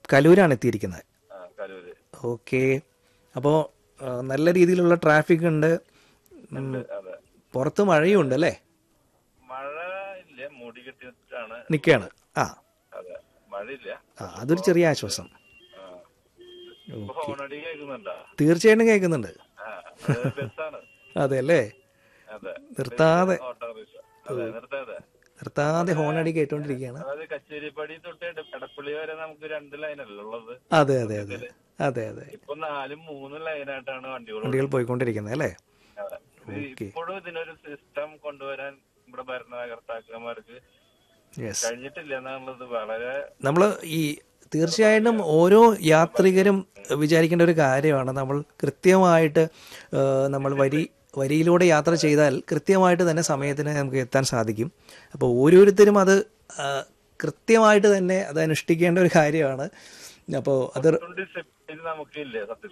കലൂരാണ് എത്തിയിരിക്കുന്നത് ആ കലൂര് ഓക്കെ അപ്പോൾ നല്ല രീതിയിലുള്ള ട്രാഫിക് ഉണ്ട് ഉം, ഉണ്ട് അതെ പുറത്ത് മഴയും ഉണ്ട് അല്ലേ മഴ ഇല്ല മൂടി കെട്ടിയിട്ടാണ് നിൽക്കുകയാണ് ആ അതെ മഴയില്ല ആ അതൊരു ചെറിയ ആശ്വാസം ആ ഇപ്പൊ ഫോണടി കേൾക്കുന്നുണ്ടോ തീർച്ചയായിട്ടും കേൾക്കുന്നുണ്ട് ആ അത് ബസ്സാണ് അതെ അല്ലേ അതെ നിർത്താതെ ഓട്ടോറിക്ഷ അതെ നിർത്താതെ നിർത്താതെ ഹോണടി കേട്ടോണ്ടിരിക്കുകയാണ് അതായത് കച്ചേരിപ്പടി തൊട്ട് എട- എടപ്പള്ളി വരെ നമുക്ക് രണ്ട് ലൈനല്ലേ ഉള്ളത് അതെ അതെ അതെ അതെ അതെ ഇപ്പൊ നാലും മൂന്നും ലൈനായിട്ടാണ് വണ്ടികൾ വണ്ടികൾ പോയിക്കൊണ്ടിരിക്കുന്നത് അല്ലേ അതെ. ഇത് ഇപ്പോഴും ഇതിനൊരു സിസ്റ്റം കൊണ്ടുവരാൻ ഇവിടെ ഭരണകർത്താക്കന്മാർക്ക് യെസ് കഴിഞ്ഞിട്ടില്ല എന്നുള്ളത് വളരെ നമ്മൾ ഈ തീർച്ചയായിട്ടും ഓരോ യാത്രികരും വിചാരിക്കേണ്ട ഒരു കാര്യമാണ് നമ്മൾ കൃത്യമായിട്ട് ആ, നമ്മൾ വരി വരിയിലൂടെ യാത്ര ചെയ്താൽ കൃത്യമായിട്ട് തന്നെ സമയത്തിന് നമുക്ക് എത്താൻ സാധിക്കും അപ്പോൾ ഓരോരുത്തരും അത് ആ, കൃത്യമായിട്ട് തന്നെ അത് അനുഷ്ഠിക്കേണ്ട ഒരു കാര്യമാണ് അപ്പോൾ അത് ഡിസിപ്ലിൻ നമുക്കില്ല സത്യത്തിൽ